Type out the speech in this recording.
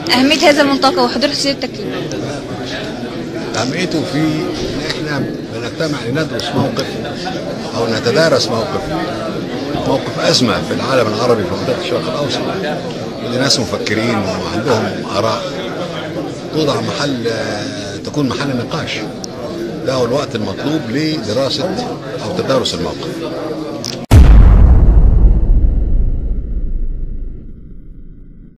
أهمية هذا الملتقى وحضور حسين ليه؟ أهميته في إن إحنا بنجتمع لندرس موقف أو نتدارس موقف موقف أزمة في العالم العربي في منطقة الشرق الأوسط ودي ناس مفكرين وعندهم آراء توضع محل تكون محل نقاش ده هو الوقت المطلوب لدراسة أو تدارس الموقف